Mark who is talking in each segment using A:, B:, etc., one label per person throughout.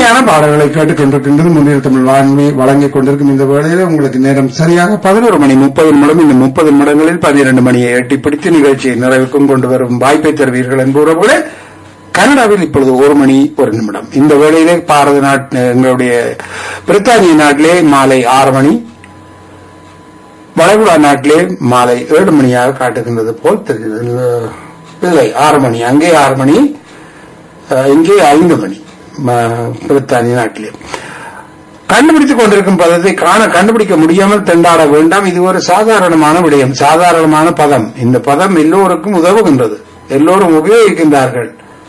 A: இனிமையான பாடல்களை கேட்டுக்கொண்டிருக்கின்றது முன்னிறு தமிழ் வான்மை வழங்கிக் கொண்டிருக்கும் இந்த வேளையில் உங்களுக்கு நேரம் சரியாக பதினோரு மணி முப்பது நிமிடம் இந்த முப்பது நிமிடங்களில் பன்னிரண்டு மணியை எட்டி பிடித்து நிகழ்ச்சியை நிறைவுக்கும் கொண்டு வரும் வாய்ப்பை தருவீர்கள் என்பவர்களே கனடாவில் இப்பொழுது ஒரு மணி ஒரு நிமிடம் இந்த வேளையிலே பாரத நாட்டு எங்களுடைய பிரித்தானிய நாட்டிலே மாலை ஆறு மணி வளைகுடா நாட்டிலே மாலை ஏழு மணியாக காட்டுகின்றது போல் தெரிகிறது இல்லை ஆறு மணி அங்கே ஆறு மணி அஹ், இங்கே ஐந்து மணி ம- பிரித்தானிய நாட்டிலே கண்டுபிடித்துக் கொண்டிருக்கும் பதத்தை காண கண்டுபிடிக்க முடியாமல் திண்டாட வேண்டாம் இது ஒரு சாதாரணமான விடயம் சாதாரணமான பதம் இந்த பதம் எல்லோருக்கும் உதவுகின்றது எல்லோரும் உபயோகிக்கின்றார்கள்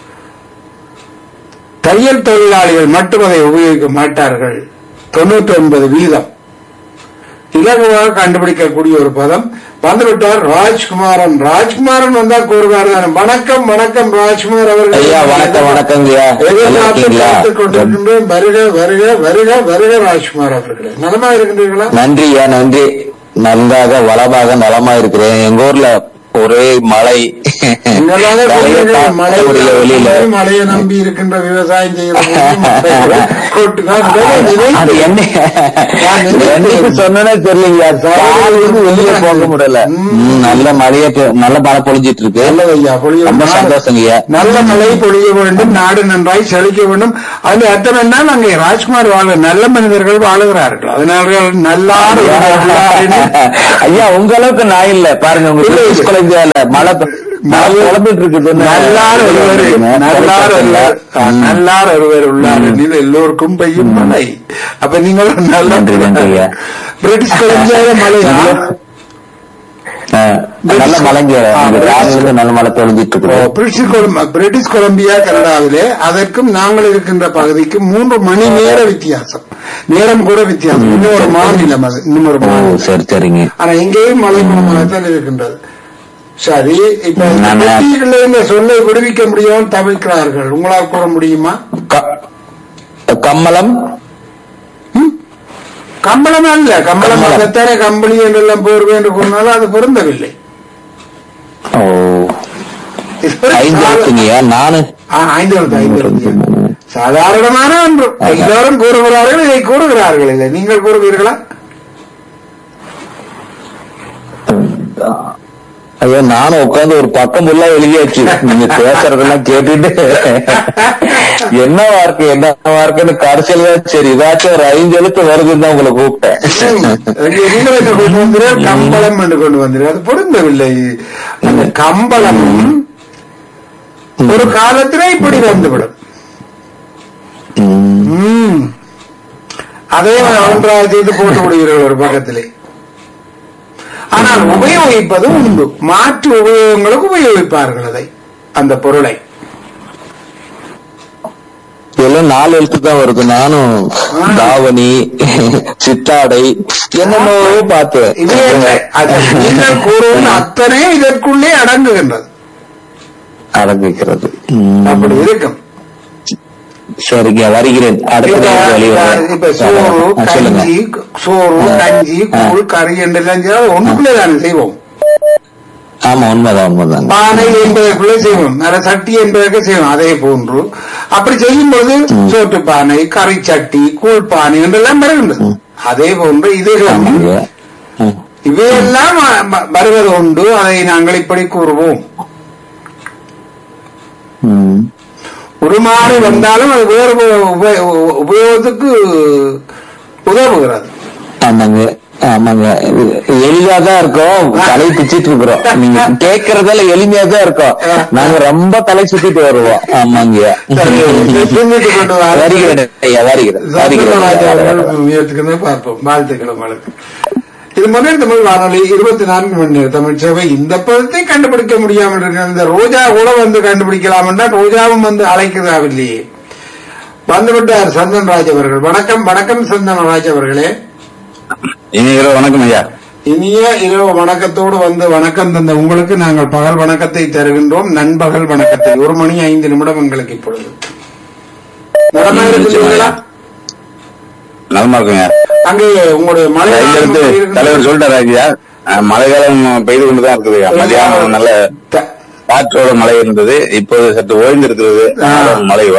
A: தையல் தொழிலாளிகள் மட்டும் அதை உபயோகிக்க மாட்டார்கள் தொண்ணூற்றி ஒன்பது வீதம் இலகுவாக கண்டுபிடிக்கக்கூடிய ஒரு பதம் வந்துவிட்டார் ராஜ்குமாரன் ராஜ்குமாரன் வந்தா கூறுவார் வணக்கம் வணக்கம் ராஜ்குமார் அவர்கள்
B: ஐயா வணக்கம் வணக்கம் ஐயா நல்லா
A: எதிர்பார்த்து
B: இருக்கீங்களா
A: காத்துக் கொண்டிருக்கின்றோம் வருக வருக வருக வருக ராஜ்குமார் அவர்களே நலமா இருக்கின்றீர்களா
B: நன்றி ஐயா நன்றி நன்றாக வளமாக நலமா இருக்கிறேன் எங்க ஊர்ல ஒரே மழை
A: எங்களால
B: தலையை தாக்க
A: மழை
B: முடியல வெளியில
A: மழையை நம்பி இருக்கின்ற விவசாயம் செய்கிற கொட்டுதான் விதை
B: அது என்ன என்னைக்கு சொன்னனே தெரியலையா காலையிலிருந்து வெளியே போக முடியல ம், நல்ல மழைய பெ- நல்ல மழை பொழிஞ்சிட்டு இருக்கு
A: நல்லதையா பொழிய
B: ரொம்ப சந்தோஷங்க ஐயா
A: நல்ல மழை பொழிய வேண்டும் நாடு நன்றாய் செழிக்க வேண்டும் அது அர்த்தம் என்ன அங்கே ராஜ்குமார் வாழ நல்ல மனிதர்கள் வாழுகிறார்கள் அதனால நல்லார்
B: ஐயா உங்க அளவுக்கு நான் இல்ல பாருங்க உங்க
A: இல்ல,
B: பிரிட்டிஷ்
A: இல்ல.
B: கொலம்பியால மழை பெ- மழை குழம்பிட்டு இருக்குது
A: நல்லார் ஒருவர் நல்லார் ஒருவர்
B: ம்.
A: நல்லார் ஒருவர் உள்ளார் எனில் எல்லோருக்கும் பெய்யும் மழை அப்ப நீங்கள் நல்ல
B: நன்றி, நன்றி ஐயா.
A: பிரிட்டிஷ் கொலம்பியால மழையா
B: ஆ, நல்ல மழைங்க ராணிலிருந்து நல்ல மழை பொழிஞ்சிட்டு
A: ஓ,
B: இருக்கு
A: பிரிட்டிஷ் கொலம்- பிரிட்டிஷ் கொலம்பியா கனடாவிலே அதற்கும் நாங்கள் இருக்கின்ற பகுதிக்கு மூன்று மணி நேர வித்தியாசம் நேரம் கூட வித்தியாசம் இன்னும் ஒரு மாநிலம் அது இன்னும் ஒரு
B: ஓ
A: மாநிலம்
B: சரி சரிங்க
A: ஆனா இங்கேயும் மழை குணமாகத்தான் இருக்கின்றது சரி இப்ப இந்த
B: நாம-
A: குட்டிகளை இந்த சொல்லை விடுவிக்க முடியாமல் தவிர்க்கிறார்கள் உங்களால் கூற முடியுமா
B: க- கம்மலம்
A: கம்பளம் அல்ல கம்பளம்
B: கம்பளம்.
A: அகத்தானே கம்பளி என்றெல்லாம் போர்வை என்று கூறினாலும் அது பொருந்தவில்லை
B: ஓ ஐந்து எழுத்துங்கய்யா நானு
A: ஆ, ஐந்து எழுத்து ஐந்து எழுத்து சாதாரணமான ஒன்று எல்லோரும் கூறுகிறார்கள் இதை கூறுகிறார்கள் இல்லை நீங்கள் கூறுவீர்களா
B: ஐயோ நானும் உட்கார்ந்து ஒரு பக்கம் ஃபுல்லா எழுதியாச்சு நீங்க பேசுறதெல்லாம் கேட்டுட்டு என்ன வார்த்தை என்ன வார்த்தைன்னு கடைசியில தான் சரி ஏதாச்சும் ஒரு ஐந்து எழுத்து வருதுன்னு தான் உங்களை கூப்பிட்டேன்
A: இங்கே நீங்கள் என்ன கொண்டு வந்தீர்கள் கம்பளம் என்று கொண்டு வந்தீர்கள் அது பொருந்தவில்லை அந்த கம்பளம் ஒரு காலத்திலே இப்படி வந்துவிடும்
B: ம்,
A: ம். அதே ஒன்றாக செய்து போட்டு விடுகிறீர்கள் ஒரு பக்கத்திலே ஆனால் உபயோகிப்பது உண்டு மாற்று உபயோகங்களுக்கு உபயோகிப்பார்கள் அதை அந்த பொருளை
B: இதெல்லாம் நாலு எழுத்து தான் வருது நானும் தாவணி சித்தாடை என்னென்னோ பார்த்தேன்
A: இது என்ன? அது நீங்கள் கூறும் அத்தனை இதற்குள்ளே அடங்குகின்றது
B: ஆரம்பிக்கிறது ம்,
A: அப்படி இருக்கும்
B: சரிங்க வருகிறேன் அடுத்த
A: இப்ப,
B: நாள் வெளியே
A: இப்ப சோறு
B: வரேன். ஆ, சொல்லுங்க
A: கஞ்சி சோறு கஞ்சி கூழ் கறி என்றெல்லாம் செய்தால் ஒன்றுக்குள்ளே தானே செய்வோம்
B: ஆமா உண்மைதான் உண்மைதான்
A: பானை என்பதற்குள்ளே செய்வோம் நல்ல சட்டி என்பதற்கு செய்வோம் அதே போன்று அப்படி செய்யும் பொழுது சோட்டு பானை கறி சட்டி கூழ் பானை என்றெல்லாம் வருகின்றது அதே போன்று இதுகளும்
B: ஆமாங்க ம்.
A: இவையெல்லாம் வ- வ- வருவது உண்டு அதை நாங்கள் இப்படி கூறுவோம்
B: ம்.
A: உருமாறி வந்தாலும் அது வேறு உப- உப- உபயோகத்துக்கு உதவுகிறது
B: ஆமாங்க ஆமாங்க எளிமையா தான் இருக்கும் தலை பிச்சிட்டு இருக்கிறோம் நீங்க கேக்குறதால எளிமையா தான் இருக்கும் நாங்க ரொம்ப தலை சுத்திட்டு வருவோம் ஆமாங்க
A: சரி, சிந்தித்து கொண்டு வாருங்கள்.
B: வருகிறேன் ஐயா வருகிறேன்
A: சத்யராஜ் அவர்கள்
B: வருகிறேன்
A: முயற்சிக்கிறதை பார்ப்போம் வாழ்த்துக்கள் உங்களுக்கு இது முதல் தமிழ் வானொலி இருபத்தி நான்கு மணி நேர தமிழ் சேவை இந்த பதத்தை கண்டுபிடிக்க முடியாமல் இருக்கிற இந்த ரோஜா கூட வந்து கண்டுபிடிக்கலாம் என்றால் ரோஜாவும் வந்து அழைக்கிறதாவில்லையே வந்துவிட்டார் சந்தன் ராஜ் அவர்கள் வணக்கம் வணக்கம் சந்தன் ராஜ் அவர்களே
B: இனிங்கிற வணக்கம் ஐயா
A: இனிய இரவு வணக்கத்தோடு வந்து வணக்கம் தந்த உங்களுக்கு நாங்கள் பகல் வணக்கத்தை தருகின்றோம் நண்பகல் வணக்கத்தை ஒரு மணி ஐந்து நிமிடம் எங்களுக்கு இப்பொழுது நலமா இருக்கிறீர்களா
B: நலமா இருக்குங்க
A: அங்கே உங்களுடைய மழை
B: இருந்து தலைவர் சொல்லிட்டாரு ஐயா அஹ், மழைக்காலம் பெய்து கொண்டுதான் இருக்குது ஐயா. மதியானம் நல்ல
A: த-
B: காற்றோட மழை இருந்தது இப்போது சற்று ஓய்ந்து இருக்கிறது அதனால மழை வரும்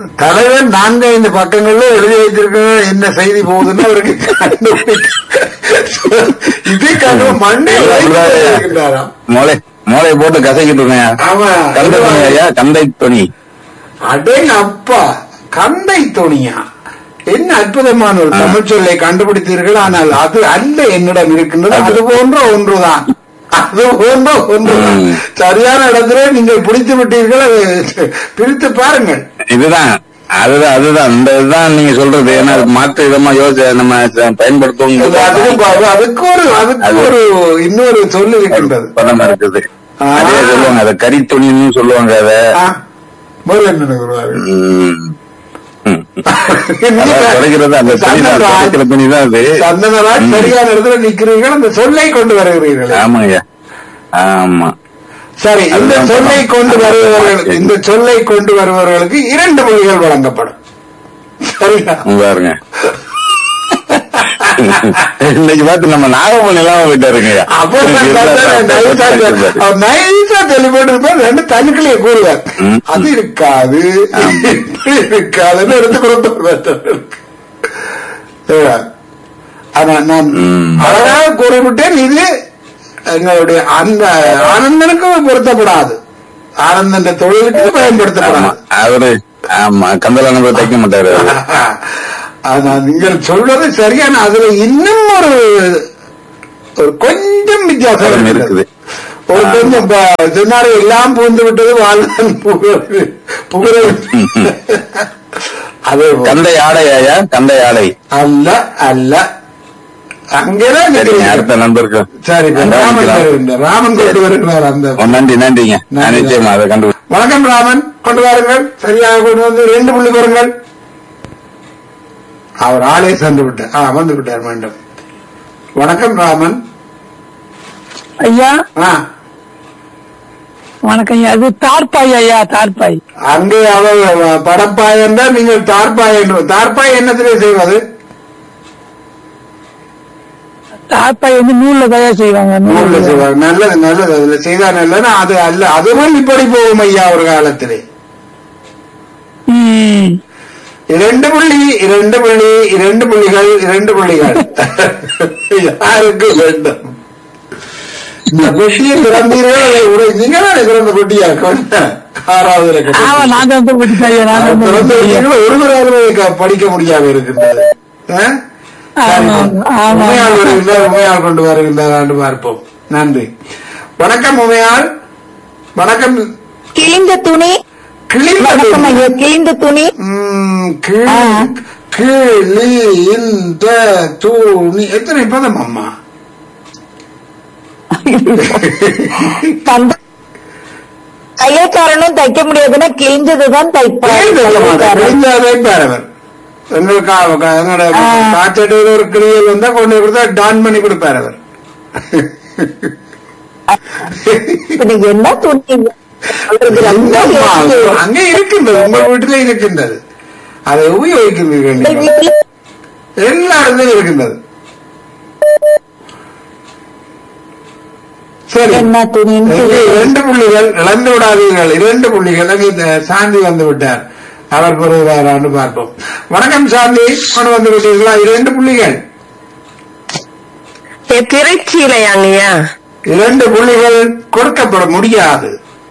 A: தலைவர் நான்கு ஐந்து பக்கங்கள்ல எழுதி வைத்திருக்க என்ன செய்தி போகுதுன்னு அவருக்கு கண்டுபிடிக்க இது கண்டு மண்ணை இருக்கின்றாராம்
B: மூளை மூளை போட்டு கசக்கிட்டு இருக்கேன்
A: ஆமா
B: கந்தை துணி ஐயா கந்தை துணி
A: அடே அப்பா கந்தை துணியா என்ன அற்புதமான ஒரு தமிழ் சொல்லை கண்டுபிடித்தீர்கள் ஆனால் அது அல்ல என்னிடம் இருக்கின்றது அது போன்ற ஒன்றுதான் அது போன்ற ஒன்றுதான்
B: ம்.
A: சரியான இடத்துல நீங்கள் பிடித்து விட்டீர்கள் அதை பிரித்து பாருங்கள்
B: இதுதான் அதுதான் அதுதான் இந்த இதுதான் நீங்க சொல்றது ஏன்னா அது மாற்று விதமா யோசி நம்ம பயன்படுத்துவோம்
A: அதுக்கு பா- அதுக்கு ஒரு அதுக்கு
B: அது-
A: ஒரு இன்னொரு சொல் இருக்கின்றது
B: பதம் இருக்குது
A: ஆ.
B: அதே சொல்லுவாங்க அதை கறி துணின்னு சொல்லுவாங்க அத
A: ஆ, முருகன் நினைக்கிறார்கள்
B: ம். ம். அதான் குறைக்கிறது அந்த துணி தான் குறைக்கிற துணி தான் அது
A: சந்தனராஜ்
B: ம்.
A: சரியான இடத்துல நிற்கிறீர்கள் அந்த சொல்லை கொண்டு வருகிறீர்கள்
B: ஆமாங்க ஆமா
A: சரி இந்த
B: அதுதான்
A: சொல்லை
B: படம்.
A: கொண்டு வருபவர்கள்
B: சரி.
A: இந்த சொல்லை கொண்டு வருபவர்களுக்கு இரண்டு மொழிகள் வழங்கப்படும் சரியா
B: பாருங்க இன்னைக்கு பார்த்து நம்ம நாகமணி எல்லாம் போயிட்டாருங்க
A: அப்போ நான் பார்த்தேன், நைஸா தெ- அவர் நைஸா தெளிவுபட்டு இருப்பார், ரெண்டு தண்ணிக்குள்ளேயே கூறுவார்
B: ம்.
A: அது இருக்காது இப்படி இருக்காதுன்னு எடுத்து கொடுப்பார் ஆனா நான்
B: ம்.
A: அழகாக கூறிவிட்டேன் இது எங்களுடைய அந்த ஆனந்தனுக்கு பொருத்தப்படாது ஆனந்தன் தொழிலுக்கு
B: ஆமா
A: பயன்படுத்தப்படாது
B: அவரு ஆமா கந்தல நம்ம தைக்க மாட்டாரு அவரு.
A: ஆனா நீங்கள் சொல்றது சரியான அதுல இன்னும் ஒரு ஒரு கொஞ்சம் வித்தியாசம்
B: அதுல
A: இருக்குது
B: இருக்குது.
A: ஒரு
B: ஆமா.
A: கொஞ்சம் ப- சொன்னாரு எல்லாம் பூந்து விட்டது வாழ்ந்தான் புகழ் புகழ் அது
B: கந்தை ஆடை ஐயா கந்தை ஆடை
A: அல்ல அல்ல அங்கேதான்
B: சரிங்க
A: நிக்கிறீங்க.
B: அடுத்த நண்பருக்கு
A: சரி இப்ப
B: அதான்
A: ராமன்
B: நிக்கலாம்.
A: வருகின்றார். ராமன் கொண்டு வருகிறார் அந்த
B: ஓ, நன்றி நன்றிங்க
A: நன்றி.
B: நான் நிச்சயமா அதை கண்டு
A: வணக்கம் ராமன் கொண்டு வாருங்கள் சரியாக கொண்டு வந்து ரெண்டு புள்ளி வருங்கள் அவர் ஆளே சென்று விட்டார் ஆ வந்து விட்டார் மீண்டும் வணக்கம் ராமன்
C: ஐயா
A: ஆ
C: வணக்கம் ஐயா அது தார்பாய் ஐயா தார்பாய்
A: அங்கே அவர் படப்பாய் என்றால் நீங்கள் தார்பாய் என்று தார்பாய் என்னத்திலே செய்வது
C: தார்பாய் வந்து நூல்ல தயா செய்வாங்க
A: நூல்ல
C: நூல்ல
A: செய்வாங்க நல்லது நல்லது அதுல செய்தா நல்லது அது அல்ல அதுவும் இப்படி போகும் ஐயா ஒரு காலத்திலே
C: ம்.
A: இரண்டு புள்ளி இரண்டு புள்ளி இரண்டு புள்ளிகள் இரண்டு புள்ளிகள் யாருக்கு வேண்டும் இந்த கொட்டியை திறந்தீர்கள் அதை உடை நீங்க தானே திறந்த கொட்டியா கொண்ட ஆறாவது
C: ஆமா நான் தான் போட்டு ஐயா நான் தான்
A: திறந்து
C: போட்டு
A: வைத்தீர்கள் ஒருவராகவே க- படிக்க முடியாம இருக்கின்றது ஆ? சரி.
C: ஆமா, ஆமா.
A: உமையாள் வருகின்றார் உமையாள் கொண்டு வருகின்றார் பார்ப்போம் நன்றி வணக்கம் உமையாள் வணக்கம்
D: கிழிந்த துணி
A: கிளிந்த
D: வணக்கம்
A: துணி.
D: ஐயா கிழிந்த துணி
A: ம், கீழ்-
D: ஆ.
A: கிளி இந்த தூணி எத்தனை பதம் அம்மா
D: தந்த தையல்காரனும் தைக்க முடியாதுன்னா கிழிஞ்சதுதான் தைப்பார் தையல்காரன்.
A: கிழிஞ்சாதை பேரவர் எங்களுக்கு கா- கா- எங்களோட
D: ஆ.
A: காய்ச்சல் ஒரு கிளியல் வந்தா கொண்டு போய் கொடுத்தா டான் பண்ணி கொடுப்பார் அவர்
D: இப்ப நீங்க என்ன துணி சொல்றது ரொம்ப
A: இல்லம்மா,
D: யோசிச்சு.
A: அங்கே இருக்கின்றது உங்கள் வீட்டிலே இருக்கின்றது அதை உபயோகிக்கிறீர்கள்
D: இந்த
A: நீங்கள்.
D: வீட்டுல
A: எல்லா இடத்துலயும் இருக்கின்றது சரி
D: என்ன துணின்னு
A: இங்கே
D: சொல்லி.
A: இரண்டு புள்ளிகள் இழந்து விடாதீர்கள் இரண்டு புள்ளிகள் அங்கே இந்த சாந்தி வந்து விட்டார் அவர் பெறுகிறாரான்னு பார்ப்போம் வணக்கம் சாந்தி கொண்டு வந்து விட்டீர்களா இரண்டு புள்ளிகள்
E: திருச்சியிலையாங்கய்யா
A: இரண்டு புள்ளிகள் கொடுக்கப்பட முடியாது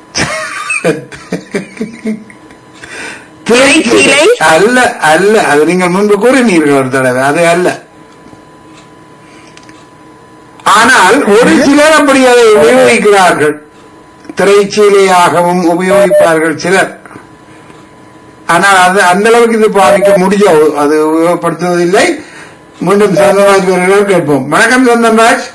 E: திரைச்சீலை?
A: அல்ல அல்ல அது நீங்கள் முன்பு கூறினீர்கள் ஒரு தடவை அது அல்ல ஆனால் ஒரு சிலர் அப்படி அதை உபயோகிக்கிறார்கள் திரைச்சீலையாகவும் உபயோகிப்பார்கள் சிலர் ஆனால் அது அந்த அளவுக்கு இது பாதிக்க முடியும் அது உபயோகப்படுத்துவதில்லை மீண்டும் சந்தன்ராஜ் அவர்கள் கேட்போம் வணக்கம் சந்தன்ராஜ்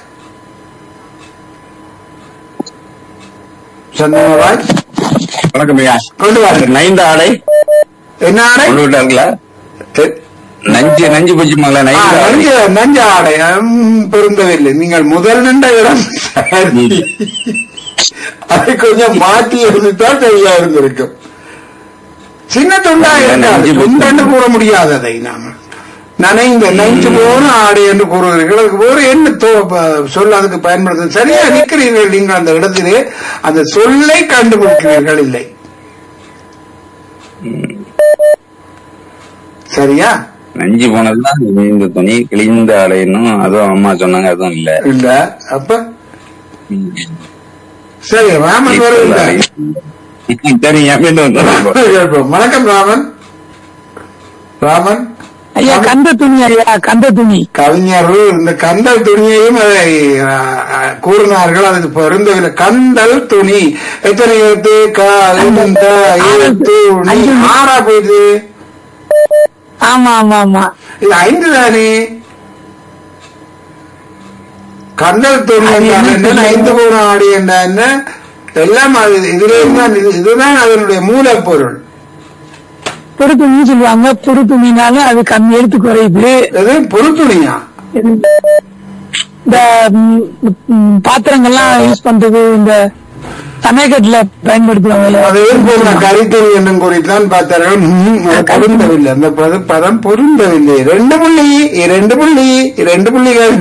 A: சந்தனராஜ்
B: வணக்கம் ஐயா
A: கொண்டு வாருங்கள்
B: நைந்த ஆடை
A: என்ன ஆடை
B: கொண்டு விட்டார்களா நஞ்சு நஞ்சு பஞ்சுமாங்களா
A: ஆ,
B: நைந்த ஆடை
A: நஞ்ச நஞ்ச ஆடை ம், பொருந்தவில்லை நீங்கள் முதல் நின்ற இடம் சரி. அதை கொஞ்சம் மாற்றி இருந்துட்டால் சரியா இருந்திருக்கும் சின்ன துண்டா
B: நஞ்சு
A: இருந்தால்
B: பஞ்சு.
A: துண்டென்று கூற முடியாது அதை நாம நனைந்த நஞ்சு போன ஆடை என்று கூறுகிறீர்கள் அதுக்கு ஒரு என்ன தோ- ப- சொல் அதுக்கு பயன்படுத்த சரியா நிற்கிறீர்கள் நீங்கள் அந்த இடத்திலே அந்த சொல்லை கண்டுபிடிக்கிறீர்கள் இல்லை சரியா
B: நஞ்சு போனதுதான் இந்த துணி கிழிந்த ஆலைன்னும் அதுவும் அம்மா சொன்னாங்க அதுவும் இல்ல
A: இல்ல அப்ப சரி ராமன் வருகின்ற
B: சரி என் வீட்டு வந்து
A: கேட்போம் வணக்கம் ராமன் ராமன்
C: ஐயா கந்த துணி ஐயா கந்த துணி
A: கவிஞர் இந்த கந்தல் துணியையும் அதை ஆ, ஆ, கூறினார்கள் அது பொருந்தவில்லை கந்தல் துணி எத்தனை எழுத்து கந்த எழுத்து துணி ஆறா போயிடுது
C: ஆமா ஆமா ஆமா
A: இது ஐந்து தானே கந்தல் துணி என்றால் என்ன ஐந்து போன ஆடி என்றால் என்ன எல்லாம் அது இதுலேயும் தான் இது- இதுதான் அதனுடைய மூலப்பொருள்
C: புது துணின்னு சொல்லுவாங்க புது துணினாலும் அது கம்மி எடுத்து குறையுது
A: இது பொருத்துணியா
C: இந்த ம், ம், பாத்திரங்கள்லாம் யூஸ் பண்றது இந்த சமயக்கட்டுல பயன்படுத்துவாங்க
A: அது போன கரித்துணி என்னும் குறித்தான் பார்த்தார்கள் ம், அது பொருந்தவில்லை அந்த பத- பதம் பொருந்தவில்லை ரெண்டு புள்ளி இரண்டு புள்ளி இரண்டு புள்ளிகள்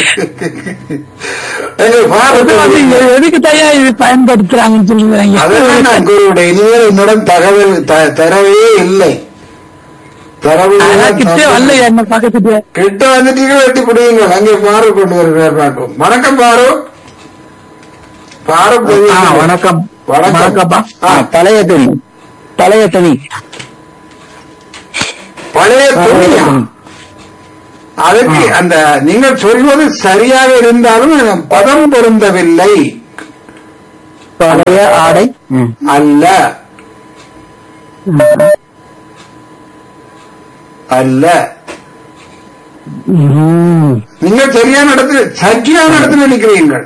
A: எங்க
C: அது வந்து
A: பாரத
C: எ- எதுக்கு தயா இது பயன்படுத்துறாங்கன்னு சொல்லுவாங்க
A: அதுதான் நான் கூறுவிட இனிமேல் என்னிடம் தகவல் த- தரவே இல்லை தரவு
C: அதான் கிட்டே வரல என்ன பக்கத்துக்கு
A: கிட்ட வந்துட்டீங்க வெட்டி குடியுங்கள் அங்கே பாரு கொண்டு வருகிறார் பார்ப்போம் வணக்கம் பாரு பாரு
C: வணக்கம்
A: வணக்கம்ப்பா
C: பழைய துணி பழைய துணி
A: பழைய துணியா அதுக்கு அந்த நீங்கள் சொல்வது சரியாக இருந்தாலும் எனக்கு பதம் பொருந்தவில்லை
C: பழைய ஆடை
A: அல்ல அல்ல நீங்கள் சரியான இடத்துல சரியான இடத்துல நிற்கிறீர்கள்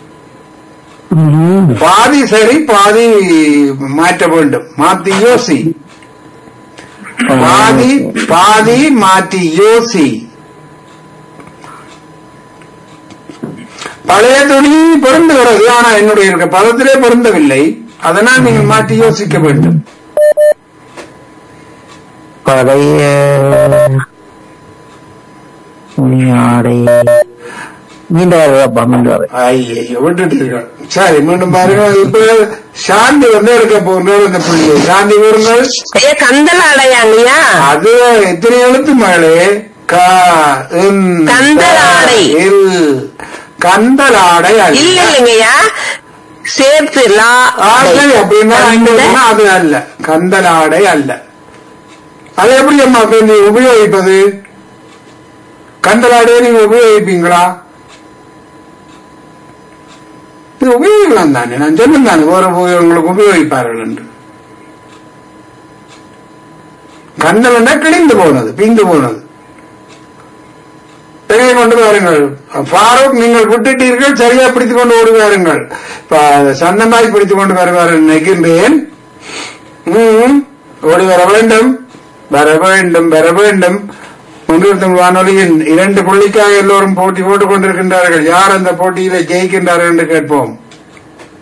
A: பாதி சரி பாதி மாற்ற வேண்டும் மாத்தி யோசி பாதி பாதி மாற்றி யோசி பழைய துணி பொருந்துகிறது ஆனா என்னுடைய இருக்க பதத்திலே பொருந்தவில்லை அதனால் நீங்கள் மாற்றி யோசிக்க வேண்டும்
C: பழைய துணி ஆடை மீண்டு வரப்பா மீண்டு வர
A: ஐயோ விட்டுட்டீர்கள் சரி மீண்டும் பாருங்க இப்ப சாந்தி வந்து எடுக்க போகின்றார் இந்த புள்ளியை சாந்தி கூறுங்கள்
E: ஐயா கந்தல் ஆடையாங்கய்யா
A: அது எத்தனை எழுத்து மேலே க இந்த,
E: கந்தலாடை.
A: இல். கந்தலாடை அல்ல.
E: இல்ல இல்லைங்கய்யா சேர்த்து லா
A: ஆ, சரி அப்படின்னா இங்க
E: கந்த-
A: சொன்னா அது அல்ல கந்தலாடை அல்ல அது எப்படி அம்மா இப்ப நீ உபயோகிப்பது கந்தலாடையை நீங்க உபயோகிப்பீங்களா இது உபயோகிக்கலாம் தானே நான் சொன்னேன் தானே வேற உபயோக- உங்களுக்கு உபயோகிப்பார்கள் என்று கந்தலண்டா கிழிந்து போனது பிந்து போனது பெரிய கொண்டு வாருங்கள் ஃபாரூக் நீங்கள் விட்டுட்டீர்கள் சரியா பிடித்துக் கொண்டு ஓடி வாருங்கள் இப்ப சந்தமாய் பிடித்துக் கொண்டு வருவார் நினைக்கின்றேன் ம், ஓடி வர வேண்டும் வர வேண்டும் வர வேண்டும் முன்னிறுத்தும் வானொலியின் இரண்டு புள்ளிக்காக எல்லோரும் போட்டி போட்டுக் கொண்டிருக்கின்றார்கள் யார் அந்த போட்டியில ஜெயிக்கின்றார்கள் என்று கேட்போம்